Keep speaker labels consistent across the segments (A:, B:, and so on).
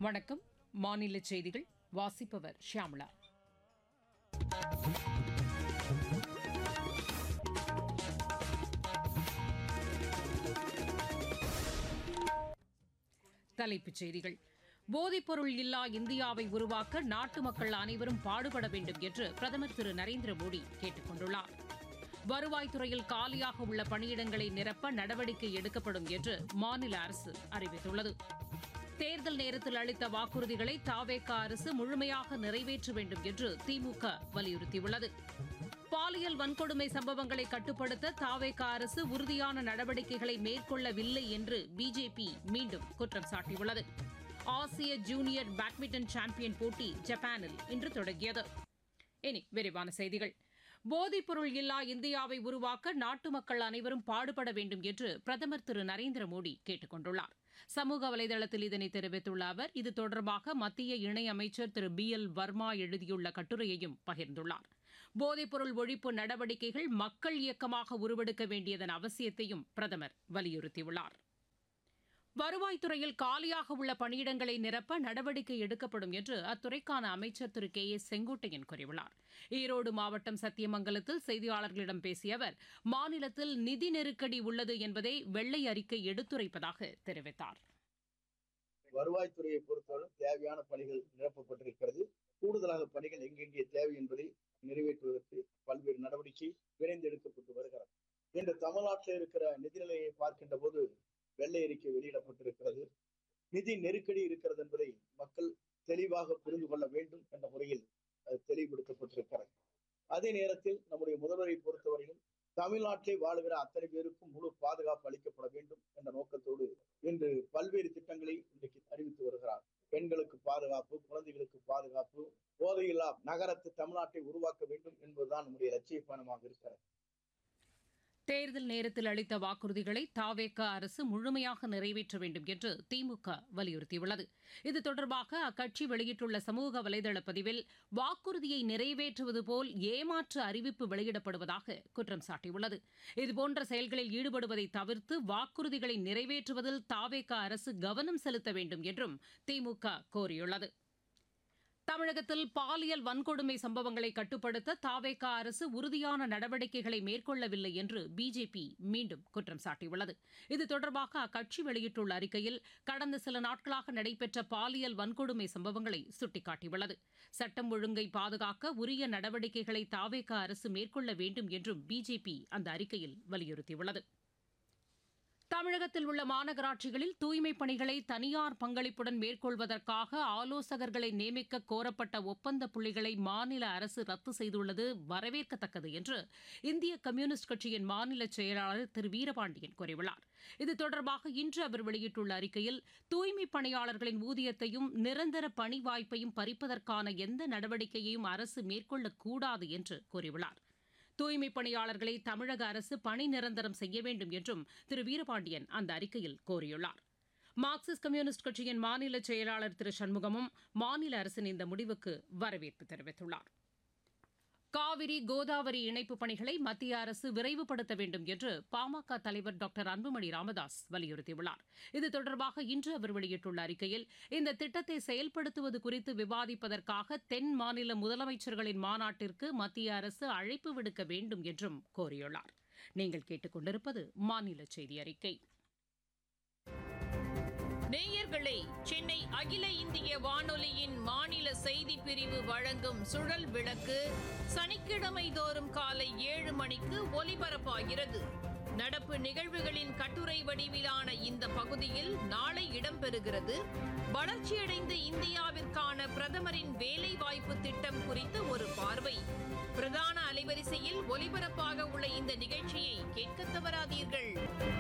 A: வணக்கம் மாநில செய்திகள் வாசிப்பவர் ஷியாமளா தலைப்புச் செய்திகள் போதைப்பொருள் இல்லா இந்தியாவை உருவாக்க நாட்டு மக்கள் அனைவரும் பாடுபட வேண்டும் என்று பிரதமர் திரு நரேந்திர மோடி கேட்டுக் கொண்டுள்ளார் வருவாய்த்துறையில் காலியாக உள்ள பணியிடங்களை நிரப்ப நடவடிக்கை எடுக்கப்படும் என்று மாநில அரசு அறிவித்துள்ளது தேர்தல் நேரத்தில் அளித்த வாக்குறுதிகளை தாவேக அரசு முழுமையாக நிறைவேற்ற வேண்டும் என்று திமுக வலியுறுத்தியுள்ளது பாலியல் வன்கொடுமை சம்பவங்களை கட்டுப்படுத்த தாவேக அரசு உறுதியான நடவடிக்கைகளை மேற்கொள்ளவில்லை என்று பிஜேபி மீண்டும் குற்றம் சாட்டியுள்ளது ஆசிய ஜூனியர் பேட்மிண்டன் சாம்பியன் போட்டி ஜப்பானில் இன்று தொடங்கியது இனி விரிவான செய்திகள் போதைப்பொருள் இல்லா இந்தியாவை உருவாக்க நாட்டு மக்கள் அனைவரும் பாடுபட வேண்டும் என்று பிரதமர் திரு நரேந்திர மோடி கேட்டுக் கொண்டுள்ளார் சமூக வலைதளத்தில் இதனை தெரிவித்துள்ள அவர் இது தொடர்பாக மத்திய இணையமைச்சர் திரு பி எல் வர்மா எழுதியுள்ள கட்டுரையையும் பகிர்ந்துள்ளார் போதைப்பொருள் ஒழிப்பு நடவடிக்கைகள் மக்கள் இயக்கமாக உருவெடுக்க வேண்டியதன் அவசியத்தையும் பிரதமர் வலியுறுத்தியுள்ளார் வருவாய்த்துறையில் காலியாக உள்ள பணியிடங்களை நிரப்ப நடவடிக்கை எடுக்கப்படும் என்று அத்துறைக்கான அமைச்சர் திரு கே எஸ் செங்கோட்டையன் கூறியுள்ளார் ஈரோடு மாவட்டம் சத்தியமங்கலத்தில் செய்தியாளர்களிடம் பேசிய அவர் மாநிலத்தில் நிதி நெருக்கடி உள்ளது என்பதை வெள்ளை அறிக்கை எடுத்துரைப்பதாக தெரிவித்தார்
B: வருவாய்த்துறையை பொறுத்தவரை தேவையான பணிகள் நிரப்பப்பட்டிருக்கிறது கூடுதலாக பணிகள் எங்கெங்கே தேவை என்பதை நிறைவேற்றுவதற்கு பல்வேறு நடவடிக்கை விரைந்து எடுக்கப்பட்டு வருகிறது இன்று தமிழ்நாட்டில் இருக்கிற நிதிநிலையை பார்க்கின்ற போது வெள்ளை அறிக்கை வெளியிடப்பட்டிருக்கிறது நிதி நெருக்கடி இருக்கிறது என்பதை மக்கள் தெளிவாக புரிந்து கொள்ள வேண்டும் என்ற முறையில் அது தெளிவுபடுத்தப்பட்டிருக்கிறது அதே நேரத்தில் நம்முடைய முதல்வரை பொறுத்தவரையிலும் தமிழ்நாட்டிலே வாழுகிற அத்தனை பேருக்கும் முழு பாதுகாப்பு அளிக்கப்பட வேண்டும் என்ற நோக்கத்தோடு இன்று பல்வேறு திட்டங்களை இன்றைக்கு அறிவித்து வருகிறார் பெண்களுக்கு பாதுகாப்பு குழந்தைகளுக்கு பாதுகாப்பு போதையில்லா நகரத்து தமிழ்நாட்டை உருவாக்க வேண்டும் என்பதுதான் நம்முடைய லட்சிய பயணமாக இருக்கிறது
A: தேர்தல் நேரத்தில் அளித்த வாக்குறுதிகளை தாவேக அரசு முழுமையாக நிறைவேற்ற வேண்டும் என்று திமுக வலியுறுத்தியுள்ளது இது தொடர்பாக அக்கட்சி வெளியிட்டுள்ள சமூக வலைதள பதிவில் வாக்குறுதியை நிறைவேற்றுவது போல் ஏமாற்று அறிவிப்பு வெளியிடப்படுவதாக குற்றம் சாட்டியுள்ளது இதுபோன்ற செயல்களில் ஈடுபடுவதை தவிர்த்து வாக்குறுதிகளை நிறைவேற்றுவதில் தாவேக அரசு கவனம் செலுத்த வேண்டும் என்றும் திமுக கோரியுள்ளது தமிழகத்தில் பாலியல் வன்கொடுமை சம்பவங்களை கட்டுப்படுத்த தாவேகா அரசு உறுதியான நடவடிக்கைகளை மேற்கொள்ளவில்லை என்று பிஜேபி மீண்டும் குற்றம் சாட்டியுள்ளது இது தொடர்பாக அக்கட்சி வெளியிட்டுள்ள அறிக்கையில் கடந்த சில நாட்களாக நடைபெற்ற பாலியல் வன்கொடுமை சம்பவங்களை சுட்டிக்காட்டியுள்ளது சட்டம் ஒழுங்கை பாதுகாக்க உரிய நடவடிக்கைகளை தாவேகா அரசு மேற்கொள்ள வேண்டும் என்றும் பிஜேபி அந்த அறிக்கையில் வலியுறுத்தியுள்ளது தமிழகத்தில் உள்ள மாநகராட்சிகளில் தூய்மைப் பணிகளை தனியார் பங்களிப்புடன் மேற்கொள்வதற்காக ஆலோசகர்களை நியமிக்க கோரப்பட்ட ஒப்பந்த புள்ளிகளை மாநில அரசு ரத்து செய்துள்ளது வரவேற்கத்தக்கது என்று இந்திய கம்யூனிஸ்ட் கட்சியின் மாநில செயலாளர் திரு வீரபாண்டியன் கூறியுள்ளார் இது தொடர்பாக இன்று அவர் வெளியிட்டுள்ள அறிக்கையில் தூய்மைப் பணியாளர்களின் ஊதியத்தையும் நிரந்தர பணி வாய்ப்பையும் பறிப்பதற்கான எந்த நடவடிக்கையையும் அரசு மேற்கொள்ளக்கூடாது என்று கூறியுள்ளார் தூய்மைப் பணியாளர்களை தமிழக அரசு பணி நிரந்தரம் செய்ய வேண்டும் என்றும் திரு வீரபாண்டியன் அந்த அறிக்கையில் கோரியுள்ளார் மார்க்சிஸ்ட் கம்யூனிஸ்ட் கட்சியின் மாநில செயலாளர் திரு சண்முகமும் மாநில அரசின் இந்த முடிவுக்கு வரவேற்பு தெரிவித்துள்ளார் காவிரி கோதாவரி இணைப்பு பணிகளை மத்திய அரசு விரைவுபடுத்த வேண்டும் என்று பாமக தலைவர் டாக்டர் அன்புமணி ராமதாஸ் வலியுறுத்தியுள்ளார் இது தொடர்பாக இன்று அவர் வெளியிட்டுள்ள அறிக்கையில் இந்த திட்டத்தை செயல்படுத்துவது குறித்து விவாதிப்பதற்காக தென் மாநில முதலமைச்சர்களின் மாநாட்டிற்கு மத்திய அரசு அழைப்பு விடுக்க வேண்டும் என்றும் கோரியுள்ளார் நீங்கள் கேட்டுக்கொண்டிருப்பது மாநில செய்தி அறிக்கை
C: நேயர்களே சென்னை அகில இந்திய வானொலியின் மாநில செய்தி பிரிவு வழங்கும் சுழல் விளக்கு சனிக்கிழமை தோறும் காலை ஏழு மணிக்கு ஒலிபரப்பாகிறது நடப்பு நிகழ்வுகளின் கட்டுரை வடிவிலான இந்த பகுதியில் நாளை இடம்பெறுகிறது வளர்ச்சியடைந்த இந்தியாவிற்கான பிரதமரின் வேலைவாய்ப்பு திட்டம் குறித்த ஒரு பார்வை பிரதான அலைவரிசையில் ஒலிபரப்பாக உள்ள இந்த நிகழ்ச்சியை கேட்க தவறாதீர்கள்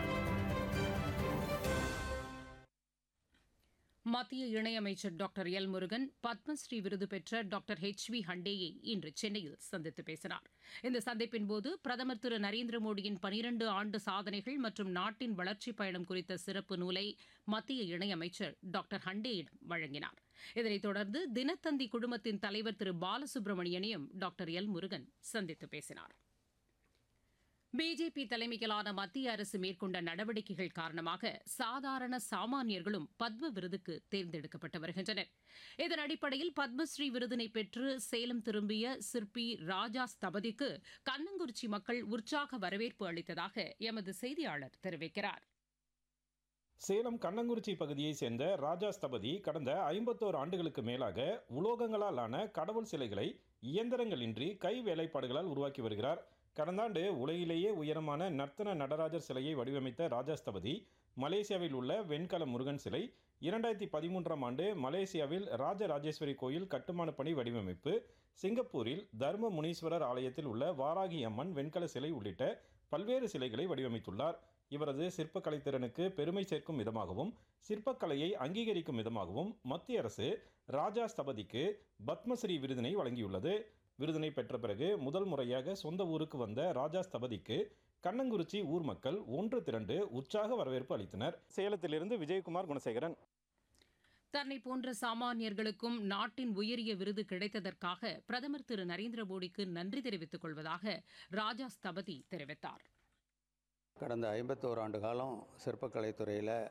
A: மத்திய இணையமைச்சர் டாக்டர் எல் முருகன் பத்மஸ்ரீ விருது பெற்ற டாக்டர் ஹெச் வி ஹண்டேயை இன்று சென்னையில் சந்தித்து பேசினார் இந்த சந்திப்பின் போது பிரதமர் திரு நரேந்திர மோடியின் பனிரண்டு ஆண்டு சாதனைகள் மற்றும் நாட்டின் வளர்ச்சிப் பயணம் குறித்த சிறப்பு நூலை மத்திய இணையமைச்சர் டாக்டர் ஹண்டேயிடம் வழங்கினார் இதனைத் தொடர்ந்து தினத்தந்தி குழுமத்தின் தலைவர் திரு பாலசுப்ரமணியனையும் டாக்டர் எல் முருகன் சந்தித்து பேசினார் பிஜேபி தலைமையிலான மத்திய அரசு மேற்கொண்ட நடவடிக்கைகள் காரணமாக சாதாரண சாமானியர்களும் பத்ம விருதுக்கு தேர்ந்தெடுக்கப்பட்டு வருகின்றனர் இதன் அடிப்படையில் பத்மஸ்ரீ விருதினை பெற்று சேலம் திரும்பிய சிற்பி ராஜா ஸ்தபதிக்கு கண்ணங்குறிச்சி மக்கள் உற்சாக வரவேற்பு அளித்ததாக எமது செய்தியாளர் தெரிவிக்கிறார்
D: சேலம் கண்ணங்குறிச்சி பகுதியைச் சேர்ந்த ராஜா ஸ்தபதி கடந்த ஐம்பத்தோரு ஆண்டுகளுக்கு மேலாக உலோகங்களால் ஆன கடவுள் சிலைகளை இயந்திரங்களின்றி கை வேலைப்பாடுகளால் உருவாக்கி வருகிறார் கடந்த ஆண்டு உலகிலேயே உயரமான நர்த்தன நடராஜர் சிலையை வடிவமைத்த ராஜா ஸ்தபதி மலேசியாவில் உள்ள வெண்கல முருகன் சிலை இரண்டாயிரத்தி பதிமூன்றாம் ஆண்டு மலேசியாவில் ராஜராஜேஸ்வரி கோயில் கட்டுமான பணி வடிவமைப்பு சிங்கப்பூரில் தர்ம முனீஸ்வரர் ஆலயத்தில் உள்ள வாராகி அம்மன் வெண்கல சிலை உள்ளிட்ட பல்வேறு சிலைகளை வடிவமைத்துள்ளார் இவரது சிற்பக்கலை திறனுக்கு பெருமை சேர்க்கும் விதமாகவும் சிற்பக்கலையை அங்கீகரிக்கும் விதமாகவும் மத்திய அரசு ராஜா ஸ்தபதிக்கு பத்மஸ்ரீ விருதினை வழங்கியுள்ளது விருதினை பெற்ற பிறகு முதல் முறையாக சொந்த ஊருக்கு வந்த ராஜா ஸ்தபதிக்கு கண்ணங்குறிச்சி ஊர் மக்கள் ஒன்று திரண்டு உற்சாக வரவேற்பு அளித்தனர் சேலத்திலிருந்து விஜயகுமார் குணசேகரன்
A: தன்னை போன்ற சாமானியர்களுக்கும் நாட்டின் உயரிய விருது கிடைத்ததற்காக பிரதமர் திரு நரேந்திர மோடிக்கு நன்றி தெரிவித்துக் கொள்வதாக ராஜா ஸ்தபதி தெரிவித்தார்
E: கடந்த ஐம்பத்தோரு ஆண்டு காலம் சிற்பக்கலைத் துறையில்